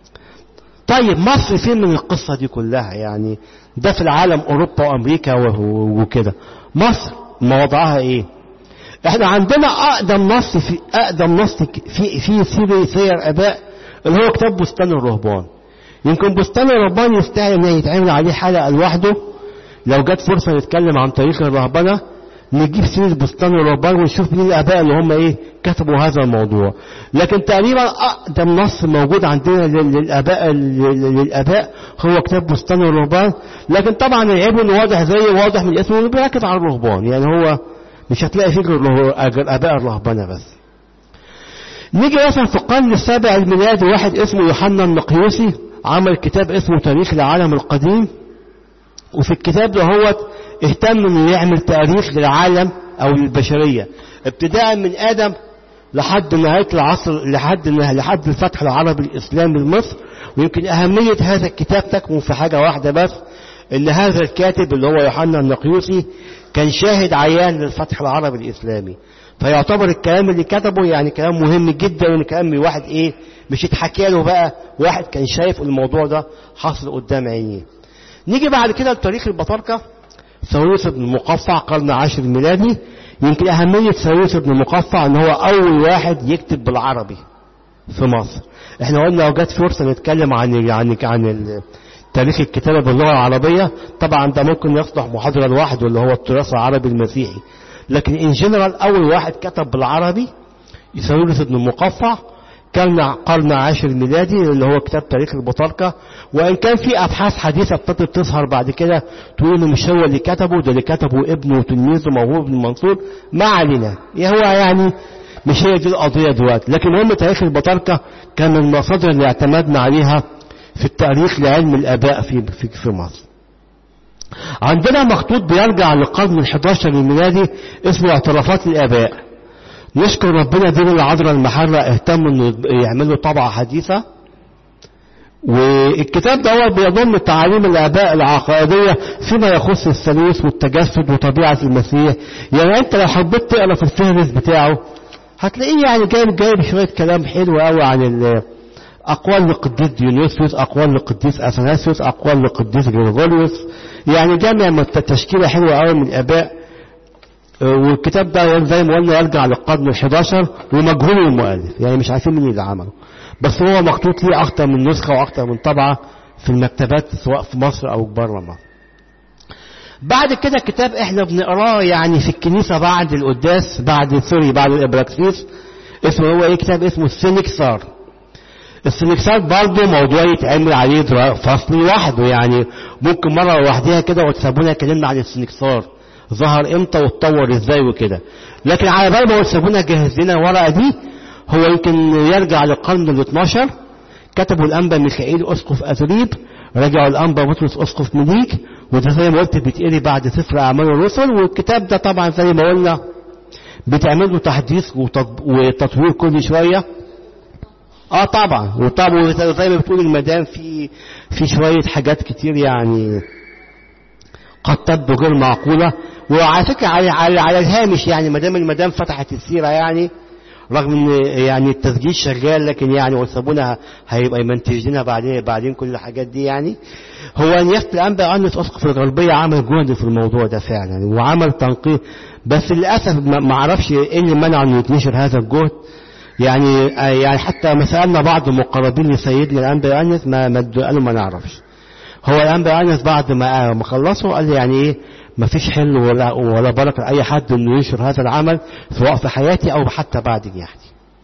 طيب مصر فين من القصه دي كلها يعني ده في العالم اوروبا وامريكا وكده مصر ما وضعها ايه؟ احنا عندنا اقدم نص في اقدم نص في في سير سير اباء اللي هو كتاب بستان الرهبان. يمكن بستان الرهبان يستاهل ان يتعمل عليه حلقه لوحده لو جت فرصه نتكلم عن تاريخ الرهبنه نجيب سيره بستان الرهبان ونشوف مين الاباء اللي هم ايه كتبوا هذا الموضوع لكن تقريبا اقدم نص موجود عندنا للاباء للاباء هو كتاب بستان الرهبان لكن طبعا العيب انه واضح زي واضح من اسمه انه بيركز على الرهبان يعني هو مش هتلاقي فيه غير اباء الرهبنه بس نيجي مثلا في القرن السابع الميلادي واحد اسمه يوحنا النقيوسي عمل كتاب اسمه تاريخ العالم القديم وفي الكتاب ده هو اهتم انه يعمل تاريخ للعالم او للبشرية ابتداء من ادم لحد نهاية العصر لحد لحد الفتح العربي الإسلامي لمصر ويمكن أهمية هذا الكتاب تكمن في حاجة واحدة بس إن هذا الكاتب اللي هو يوحنا النقيوسي كان شاهد عيان للفتح العربي الإسلامي فيعتبر الكلام اللي كتبه يعني كلام مهم جدا وان كلام من واحد ايه مش اتحكى له بقى واحد كان شايف الموضوع ده حصل قدام عينيه نيجي بعد كده لتاريخ البطاركة ثوريث بن مقفع قرن عاشر ميلادي يمكن أهمية ثوريث بن مقفع ان هو أول واحد يكتب بالعربي في مصر احنا قلنا لو جت فرصة نتكلم عن عن عن تاريخ الكتابة باللغة العربية طبعا ده ممكن يصلح محاضرة لوحده اللي هو التراث العربي المسيحي لكن ان جنرال اول واحد كتب بالعربي يساويرس بن المقفع كان قرن عاشر ميلادي اللي هو كتاب تاريخ البطاركة وان كان في ابحاث حديثة ابتدت تظهر بعد كده تقول انه مش هو اللي كتبه ده اللي كتبه ابنه وتلميذه موهوب بن منصور ما علينا هو يعني مش هي دي القضية دلوقتي لكن هم تاريخ البطاركة كان من المصادر اللي اعتمدنا عليها في التاريخ لعلم الاباء في في, في مصر عندنا مخطوط بيرجع للقرن ال11 الميلادي اسمه اعترافات الآباء نشكر ربنا دين العذراء المحرة اهتموا انه يعملوا طبعة حديثة والكتاب ده بيضم تعاليم الآباء العقائدية فيما يخص الثالوث والتجسد وطبيعة المسيح يعني انت لو حبيت تقرا في الفهرس بتاعه هتلاقيه يعني جايب جايب شوية كلام حلو قوي عن أقوال لقديس ديونيسيوس أقوال لقديس أثناسيوس أقوال لقديس غريغوريوس يعني جامع تشكيلة حلوة قوي من الآباء والكتاب ده زي ما قلنا يرجع للقرن ال11 ومجهول المؤلف يعني مش عارفين مين اللي عمله بس هو مخطوط ليه أكتر من نسخة وأكتر من طبعة في المكتبات سواء في مصر أو بره مصر بعد كده كتاب احنا بنقراه يعني في الكنيسة بعد القداس بعد سوري بعد الابراكسيس اسمه هو ايه كتاب اسمه السينكسار السنكسات برضه موضوع يتعمل عليه فصل لوحده يعني ممكن مرة لوحدها كده وتسابونا اتكلمنا عن السنكسار ظهر امتى واتطور ازاي وكده لكن على بال ما وتسابونا جهز لنا الورقة دي هو يمكن يرجع للقرن ال 12 كتبوا الأنبا ميخائيل أسقف أثريب رجعوا الأنبا بطرس أسقف مليك وده زي ما قلت بيتقري بعد سفر أعمال الرسل والكتاب ده طبعا زي ما قلنا بتعمل له تحديث وتطوير كل شوية اه طبعا وطبعا زي ما بتقول المدام في في شوية حاجات كتير يعني قد تبدو غير معقولة وعلى فكرة على, على, على الهامش يعني مدام المدام فتحت السيرة يعني رغم ان يعني التسجيل شغال لكن يعني وسابونا هيبقى يمنتج لنا بعدين بعدين كل الحاجات دي يعني هو نيافة الانبا انس اسقف الغربية عمل جهد في الموضوع ده فعلا وعمل تنقيح بس للاسف ما اعرفش ايه اللي منع انه يتنشر هذا الجهد يعني يعني حتى ما سالنا بعض المقربين لسيدنا الانبا يونس ما ما قالوا ما نعرفش هو الانبا يونس بعد ما ما خلصوا قال لي يعني ايه ما فيش حل ولا ولا بركه لاي حد انه ينشر هذا العمل سواء في حياتي او حتى بعد يعني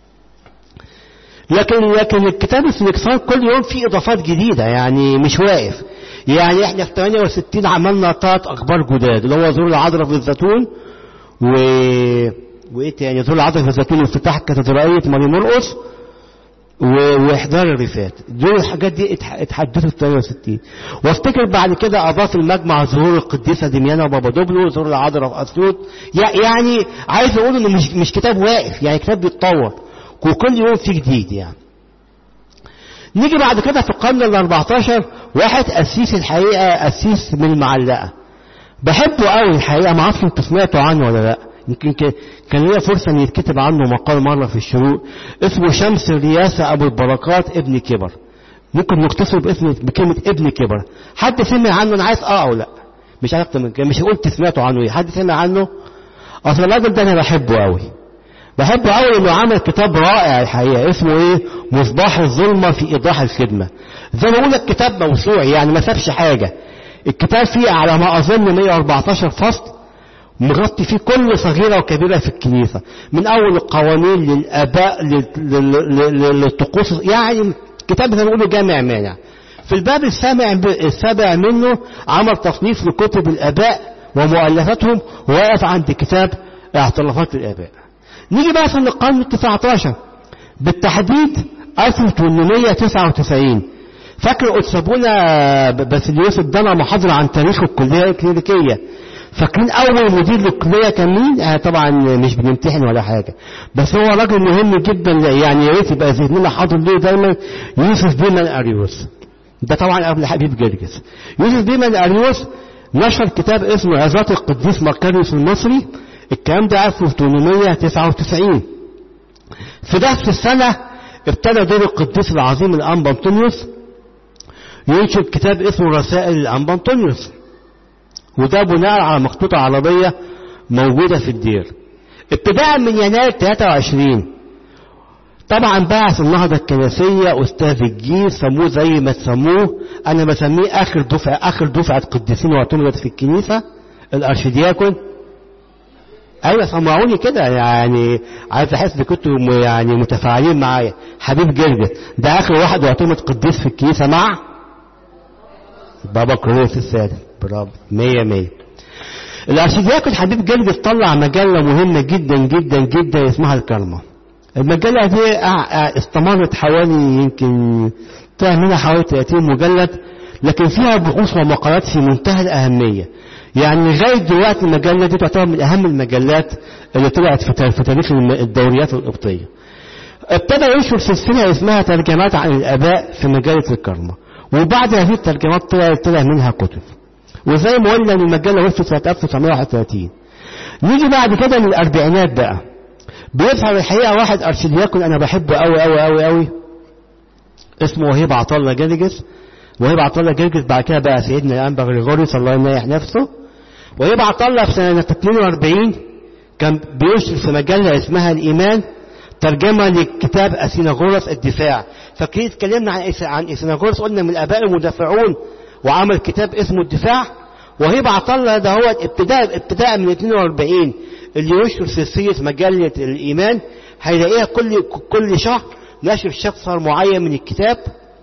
لكن لكن الكتاب السنكسار كل يوم فيه اضافات جديده يعني مش واقف يعني احنا في 68 عملنا ثلاث اخبار جداد اللي هو زور العذراء في الزيتون و وايه تاني زور العذراء في الزيتون وافتتاح كاتدرائيه ماري مرقس واحضار الرفات دول الحاجات دي اتحدثوا في 68 وافتكر بعد كده اضاف المجمع ظهور القديسه دميانه وبابا دوبلو ظهور العذراء في اسيوط يعني عايز اقول انه مش مش كتاب واقف يعني كتاب بيتطور وكل يوم في جديد يعني نيجي بعد كده في القرن ال 14 واحد قسيس الحقيقه قسيس من المعلقه بحبه قوي الحقيقه ما اعرفش انتوا سمعتوا عنه ولا لا يمكن كان ليا فرصة ان يتكتب عنه مقال مرة في الشروق اسمه شمس الرياسة ابو البركات ابن كبر ممكن نختصر باسم بكلمة ابن كبر حد سمع عنه انا عايز اه او لا مش عارف من كده مش قلت سمعتوا عنه ايه حد سمع عنه اصل الراجل ده انا بحبه قوي بحبه قوي انه عمل كتاب رائع الحقيقة اسمه ايه مصباح الظلمة في ايضاح الخدمة زي ما اقول لك كتاب موسوعي يعني ما سابش حاجة الكتاب فيه على ما اظن 114 فصل مغطي فيه كل صغيرة وكبيرة في الكنيسة من أول القوانين للآباء للطقوس يعني كتاب زي ما بيقولوا جامع مانع في الباب السابع السابع منه عمل تصنيف لكتب الآباء ومؤلفاتهم ووقف عند كتاب اعترافات الآباء نيجي بقى في القرن التسعة عشر بالتحديد 1899 فاكر قدسابونا باسيليوس ادانا محاضرة عن تاريخ الكلية الكلينيكية فاكرين اول مدير للكليه كان مين آه طبعا مش بنمتحن ولا حاجه بس هو راجل مهم جدا يعني يا ريت يبقى ذهننا حاضر له دايما يوسف بيمن اريوس ده طبعا قبل حبيب جرجس يوسف بيمن اريوس نشر كتاب اسمه عظات القديس ماركاريوس المصري الكلام ده 1899 في نفس السنه ابتدى دور القديس العظيم الانبا انطونيوس ينشر كتاب اسمه رسائل الانبا انطونيوس وده بناء على مخطوطة عربية موجودة في الدير ابتداء من يناير 23 طبعا بعث النهضة الكنسية أستاذ الجيل سموه زي ما تسموه أنا بسميه آخر دفعة آخر دفعة قديسين واعتمدت في الكنيسة الأرشدياكون أيوة سمعوني كده يعني عايز أحس إن كنتوا يعني متفاعلين معايا حبيب جرجس ده آخر واحد واعتمد قديس في الكنيسة مع بابا كرولوس السادس برافو مية مية الارشدياكون حبيب جرجس طلع مجلة مهمة جدا جدا جدا اسمها الكرمة المجلة دي استمرت حوالي يمكن طلع منها حوالي 30 مجلد لكن فيها بحوث ومقالات في منتهى الأهمية يعني لغاية دلوقتي المجلة دي تعتبر من أهم المجلات اللي طلعت في تاريخ الدوريات القبطية ابتدى ينشر سلسلة اسمها ترجمات عن الآباء في مجلة الكرمة وبعد هذه الترجمات طلع, طلع منها كتب وزي ما قلنا ان المجله وصلت سنه 1931 نيجي بعد كده من الاربعينات بقى بيظهر الحقيقه واحد ارشدياكون انا بحبه قوي قوي قوي قوي اسمه وهيب عطله جرجس وهيب عطله جرجس بعد كده بقى سيدنا الانبا غريغوريوس الله ينيح نفسه وهيب عطله في سنه 42 كان بينشر في مجله اسمها الايمان ترجمة لكتاب أسيناغورس الدفاع فاكرين اتكلمنا عن عن أسيناغورس قلنا من الآباء المدافعون وعمل كتاب اسمه الدفاع وهيب عطلة ده هو ابتداء ابتداء من 42 اللي ينشر سلسلة مجلة الإيمان هيلاقيها كل كل شهر نشر شابتر معين من الكتاب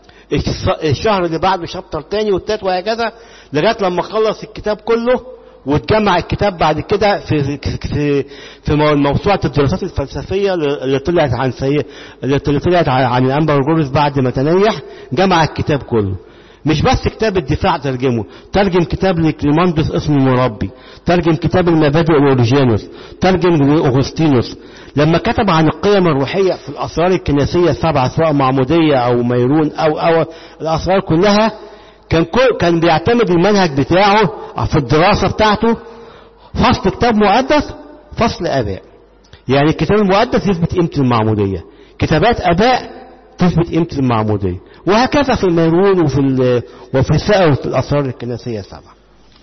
الشهر اللي بعده شابتر تاني والتالت وهكذا لغاية لما خلص الكتاب كله وتجمع الكتاب بعد كده في في في موسوعة الدراسات الفلسفية اللي طلعت عن سي... اللي طلعت عن الأنبا جورس بعد ما تنيح جمع الكتاب كله مش بس كتاب الدفاع ترجمه ترجم كتاب لكليماندوس اسمه المربي ترجم كتاب المبادئ الاوريجينوس ترجم لاوغسطينوس لما كتب عن القيم الروحية في الأسرار الكنسية السبعة سواء معمودية أو ميرون أو أو الأسرار كلها كان كل كان بيعتمد المنهج بتاعه في الدراسة بتاعته فصل كتاب مقدس فصل آباء يعني الكتاب المقدس يثبت قيمة المعمودية كتابات آباء تثبت قيمة المعمودية وهكذا في الميرون وفي وفي السائر وفي الأسرار الكنسية السبعة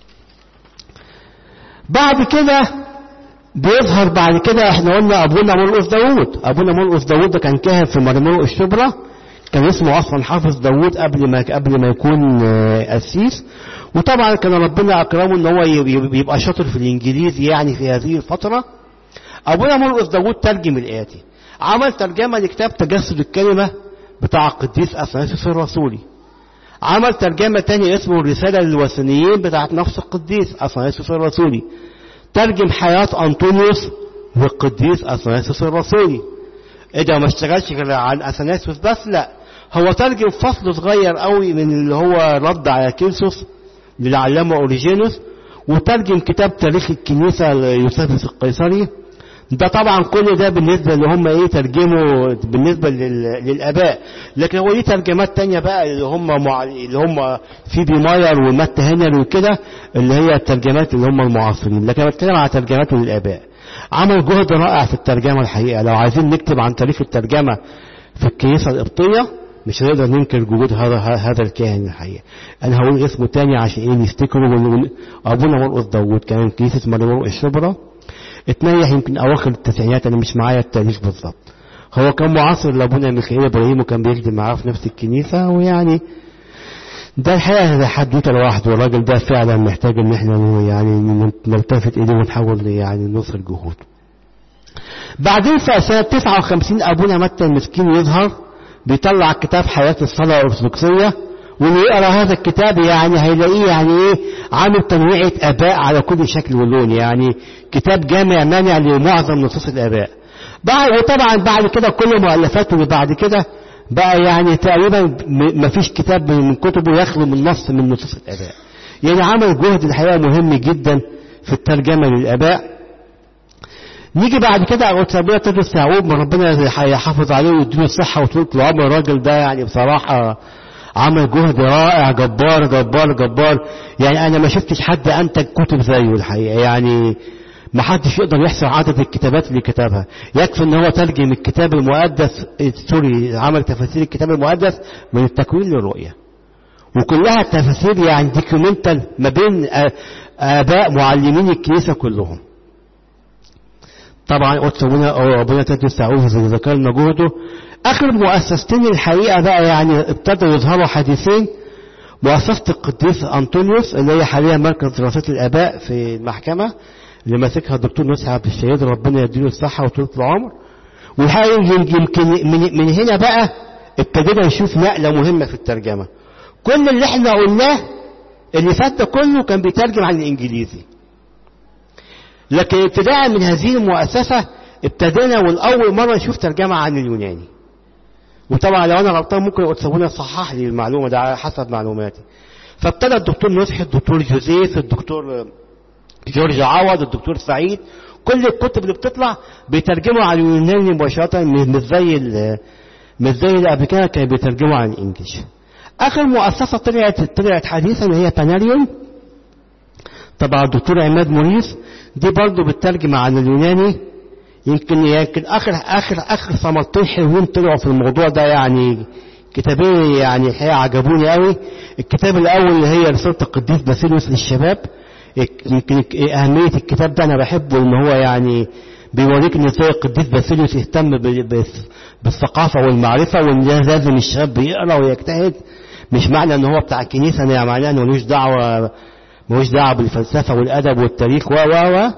بعد كده بيظهر بعد كده احنا قلنا ابونا مرقس داوود ابونا مرقس داوود ده كان كاهن في مرمرق الشبرا كان اسمه اصلا حافظ داوود قبل ما قبل ما يكون قسيس وطبعا كان ربنا اكرمه ان هو يبقى شاطر في الانجليزي يعني في هذه الفتره ابونا مرقس داوود ترجم الاتي عمل ترجمه لكتاب تجسد الكلمه بتاع القديس اثناسيوس الرسولي عمل ترجمه تانية اسمه الرساله للوثنيين بتاعت نفس القديس اثناسيوس الرسولي ترجم حياة أنطونيوس والقديس أثناسيوس الرسولي إيه ده ما اشتغلش غير عن أثناسيوس بس لا هو ترجم فصل صغير قوي من اللي هو رد على كيلسوس للعلامة أوريجينوس وترجم كتاب تاريخ الكنيسة ليوسفس القيصري ده طبعا كل ده بالنسبة اللي هم ايه ترجموا بالنسبة للآباء لكن هو ليه ترجمات تانية بقى اللي هم مع اللي هم في بيماير ومات هنري وكده اللي هي الترجمات اللي هم المعاصرين لكن انا بتكلم على ترجمات للآباء عمل جهد رائع في الترجمة الحقيقة لو عايزين نكتب عن تاريخ الترجمة في الكنيسة القبطية مش هنقدر ننكر وجود هذا هذا الكاهن الحقيقة انا هقول اسمه تاني عشان ايه نفتكروا ابونا مرقس داوود كان كنيسة مرقس الشبرا اتنيح يمكن اواخر التسعينات انا مش معايا التاريخ بالظبط هو كان معاصر لابونا ميخائيل ابراهيم وكان بيخدم معاه في نفس الكنيسة ويعني ده الحقيقة ده حدوته لوحده والراجل ده فعلا محتاج ان احنا يعني نلتفت اليه ونحاول يعني نوصل جهود بعدين في سنة 59 ابونا متى المسكين يظهر بيطلع كتاب حياة الصلاة الأرثوذكسية واللي يقرا هذا الكتاب يعني هيلاقيه يعني ايه عامل تنويعة اباء على كل شكل ولون يعني كتاب جامع مانع لمعظم نصوص الاباء بعد وطبعا بعد كده كل مؤلفاته اللي بعد كده بقى يعني تقريبا ما فيش كتاب من كتبه يخلو من نص من نصوص الاباء يعني عمل جهد الحقيقه مهم جدا في الترجمة للآباء نيجي بعد كده قلت ربنا تدرس يعقوب ما ربنا يحافظ عليه ويديله الصحة وطولة العمر الراجل ده يعني بصراحة عمل جهد رائع جبار جبار جبار يعني انا ما شفتش حد انتج كتب زيه الحقيقة يعني ما حدش يقدر يحصر عدد الكتابات اللي كتبها يكفي ان هو ترجم الكتاب المقدس سوري عمل تفاسير الكتاب المقدس من التكوين للرؤية وكلها تفاسير يعني ديكومنتال ما بين اباء معلمين الكنيسة كلهم طبعا قلت ربنا ربنا تدرس يعقوب زي ما ذكرنا جهده اخر مؤسستين الحقيقه بقى يعني ابتدوا يظهروا حديثين مؤسسه القديس انطونيوس اللي هي حاليا مركز دراسات الاباء في المحكمه اللي ماسكها الدكتور نصحي عبد الشهيد ربنا يديله الصحه وطولة العمر والحقيقه يمكن من, من هنا بقى ابتدينا نشوف نقله مهمه في الترجمه كل اللي احنا قلناه اللي فات ده كله كان بيترجم عن الانجليزي لكن ابتداء من هذه المؤسسة ابتدينا والأول مرة نشوف ترجمة عن اليوناني وطبعا لو أنا غلطان ممكن يقول يصحح لي المعلومة ده على حسب معلوماتي فابتدى الدكتور نصحي الدكتور جوزيف الدكتور جورج عوض الدكتور سعيد كل الكتب اللي بتطلع بيترجموا على اليوناني مباشرة مش زي مش زي اللي قبل كده كانوا بيترجموا عن الانجليش آخر مؤسسة طلعت طلعت حديثا هي باناريون طبعا الدكتور عماد موريس دي برضه بتترجم عن اليوناني يمكن يمكن اخر اخر اخر ثمرتين حلوين طلعوا في الموضوع ده يعني كتابين يعني الحقيقه عجبوني قوي الكتاب الاول اللي هي رساله القديس باسيليوس للشباب يمكن اهميه الكتاب ده انا بحبه ان هو يعني بيوريك ان ازاي القديس باسيليوس يهتم بالثقافه والمعرفه وان لازم الشباب يقرا ويجتهد مش معنى ان هو بتاع الكنيسه يعني معناه انه ملوش دعوه ملوش دعوه بالفلسفه والادب والتاريخ و و و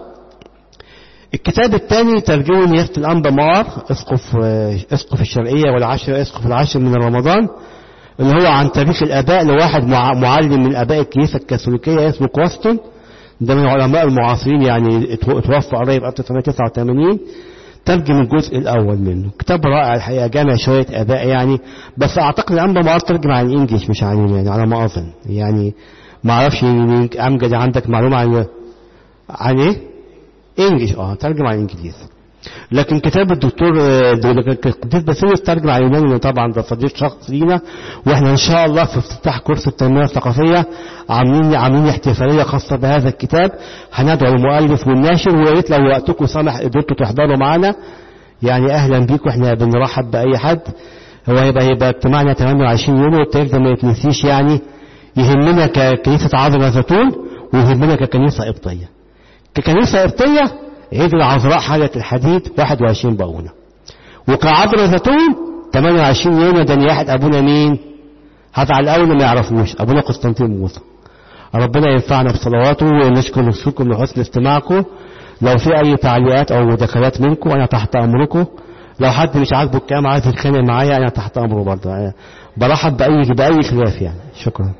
الكتاب الثاني ترجمه نيافه الانبا مار اسقف اسقف الشرقيه والعشر اسقف العاشر من رمضان اللي هو عن تاريخ الاباء لواحد معلم من اباء الكنيسه الكاثوليكيه اسمه كواستون ده من العلماء المعاصرين يعني اتوفى قريب 1989 ترجم الجزء الاول منه كتاب رائع الحقيقه جامع شويه اباء يعني بس اعتقد الانبا مار ترجم عن الانجليش مش عن اليوناني على ما اظن يعني ما اعرفش امجد عندك معلومه عن عن ايه انجليش اه ترجم عن الانجليزي لكن كتاب الدكتور القديس باسيليوس ترجم على اليوناني طبعا ده صديق شخص لينا واحنا ان شاء الله في افتتاح كورس التنميه الثقافيه عاملين عاملين احتفاليه خاصه بهذا الكتاب هندعو المؤلف والناشر ويا ريت لو وقتكم سمح قدرتوا تحضروا معانا يعني اهلا بيكم احنا بنرحب باي حد هو هيبقى هيبقى اجتماعنا 28 يونيو والتاريخ ده ما يتنسيش يعني يهمنا ككنيسه عذراء زيتون ويهمنا ككنيسه قبطيه ككنيسه قبطيه عيد العذراء حاجة الحديد 21 باونة وكعذراء زيتون 28 يوم ده نياحة أبونا مين هذا على الأول ما يعرفوش أبونا قسطنطين موسى ربنا ينفعنا بصلواته ونشكر نفسكم لحسن استماعكم لو في أي تعليقات أو مداخلات منكم أنا تحت أمركم لو حد مش عاجبه الكلام عايز يتخانق معايا أنا تحت أمره برضه برحب بأي بأي خلاف يعني شكرا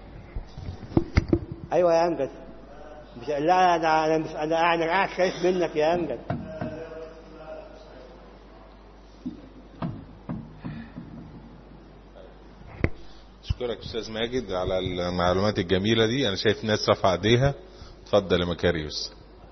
أيوة يا أمجد مش لا انا انا مش انا انا قاعد خايف منك يا امجد اشكرك استاذ ماجد على المعلومات الجميله دي انا شايف ناس رفع ايديها اتفضل يا مكاريوس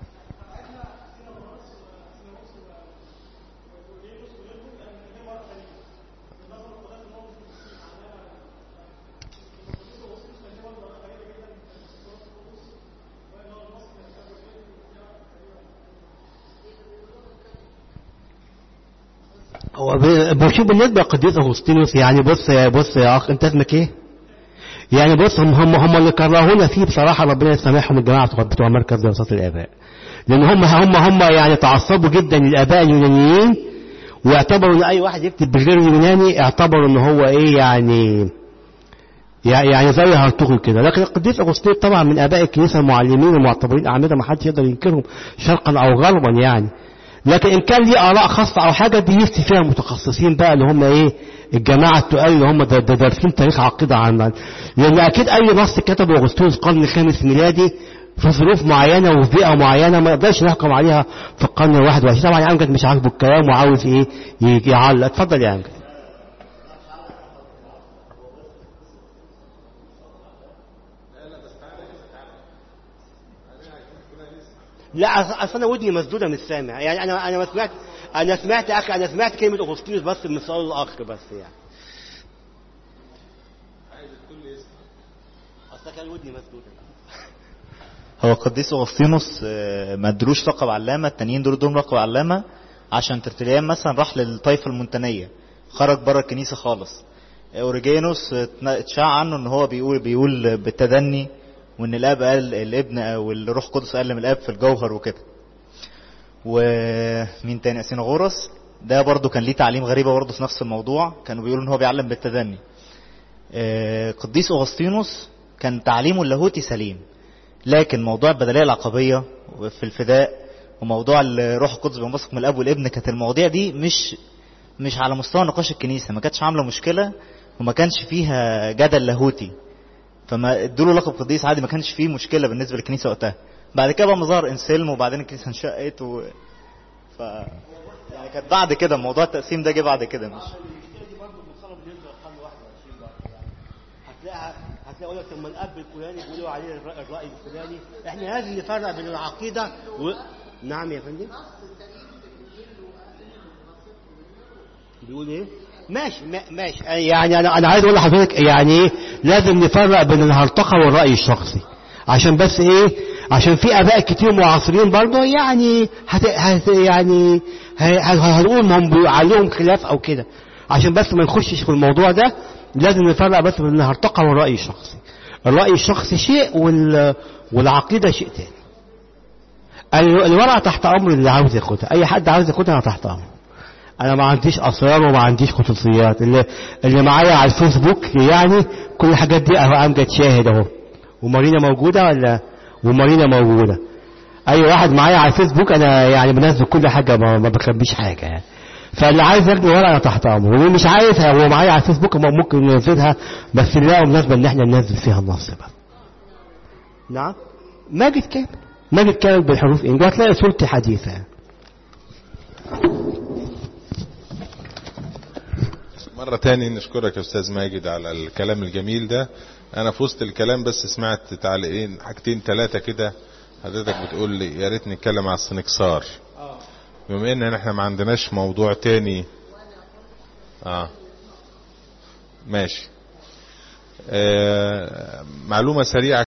هو بشوف بالنسبة لقديس أغسطينوس يعني بص يا بص يا أخ أنت اسمك إيه؟ يعني بص هم هم, هم اللي كرهونا فيه بصراحة ربنا يسامحهم الجماعة بتوع مركز دراسات الآباء لأن هم هم هم يعني تعصبوا جدا للآباء اليونانيين واعتبروا إن أي واحد يكتب بغير اليوناني اعتبروا إن هو إيه يعني يعني زي هرطغرل كده لكن القديس أغسطين طبعا من آباء الكنيسة المعلمين المعتبرين أعمدة ما حدش يقدر ينكرهم شرقا أو غربا يعني لكن ان كان ليه اراء خاصه او حاجه دي يفتي فيها المتخصصين بقى اللي هم ايه الجماعه التقال اللي هم دارسين تاريخ عقيده عامه لان اكيد اي نص كتبه اغسطينوس القرن الخامس ميلادي في ظروف معينه وفي بيئه معينه ما نقدرش نحكم عليها في القرن الواحد وعشرين طبعا يا امجد مش عاجبه الكلام وعاوز ايه يعلق اتفضل يا امجد لا أص- اصل انا ودني مسدوده مش سامع يعني انا انا ما سمعت انا سمعت اخ انا سمعت كلمه اغسطينوس بس من سؤال الاخ بس يعني اصل كان ودني مسدوده هو القديس اغسطينوس آه، ما ادروش لقب علامه التانيين دول دول لقب علامه عشان ترتليان مثلا راح للطائفه المنتنيه خرج بره الكنيسه خالص اوريجينوس آه، اتنا- اتشاع عنه ان هو بيقول بيقول بالتدني وان الاب قال الابن والروح القدس قال من الاب في الجوهر وكده ومين تاني اسينوغورس ده برضو كان ليه تعليم غريبه برضو في نفس الموضوع كانوا بيقولوا ان هو بيعلم بالتدني آه، قديس اغسطينوس كان تعليمه اللاهوتي سليم لكن موضوع البدليه العقبيه في الفداء وموضوع الروح القدس بينبثق من الاب والابن كانت المواضيع دي مش مش على مستوى نقاش الكنيسه ما كانتش عامله مشكله وما كانش فيها جدل لاهوتي فما ادوا له لقب قديس عادي ما كانش فيه مشكله بالنسبه للكنيسه وقتها بعد كده بقى مظهر انسلم وبعدين الكنيسه انشقت و ف يعني كانت بعد كده موضوع التقسيم ده جه بعد كده مش هتلاقيها هتلاقي يقول لك لما الاب الفلاني بيقولوا عليه الرأي, الراي الفلاني احنا لازم نفرق بين العقيده و... نعم يا فندم بيقول ايه ماشي ما- ماشي يعني انا انا عايز اقول لحضرتك يعني ايه لازم نفرق بين الهرطقه والراي الشخصي عشان بس ايه عشان في اباء كتير معاصرين برضه يعني هت... هت... يعني ه- ه- هنقول ما هم بيبقى عليهم خلاف او كده عشان بس ما نخشش في الموضوع ده لازم نفرق بس بين الهرطقه والراي الشخصي الراي الشخصي شيء وال... والعقيده شيء تاني ال- الورقه تحت امر اللي عاوز ياخدها اي حد عاوز ياخدها انا تحت امره انا ما عنديش اسرار وما عنديش خصوصيات اللي, اللي معايا على الفيسبوك يعني كل الحاجات دي اهو امجد شاهد اهو ومارينا موجوده ولا ومارينا موجوده اي واحد معايا على الفيسبوك انا يعني بنزل كل حاجه ما, ما بخبيش حاجه يعني فاللي عايز ياخد ورقه انا تحت امره واللي مش عايز هو معايا على الفيسبوك ما ممكن ننزلها بس نلاقي مناسبه ان احنا ننزل فيها النص بقى نعم ماجد كامل ماجد كامل بالحروف انجليزي وهتلاقي صورتي حديثه مرة تاني نشكرك يا أستاذ ماجد على الكلام الجميل ده أنا في وسط الكلام بس سمعت تعليقين حاجتين ثلاثة كده حضرتك بتقول لي يا ريت نتكلم على السنكسار بما إن احنا ما عندناش موضوع تاني اه ماشي آه معلومة سريعة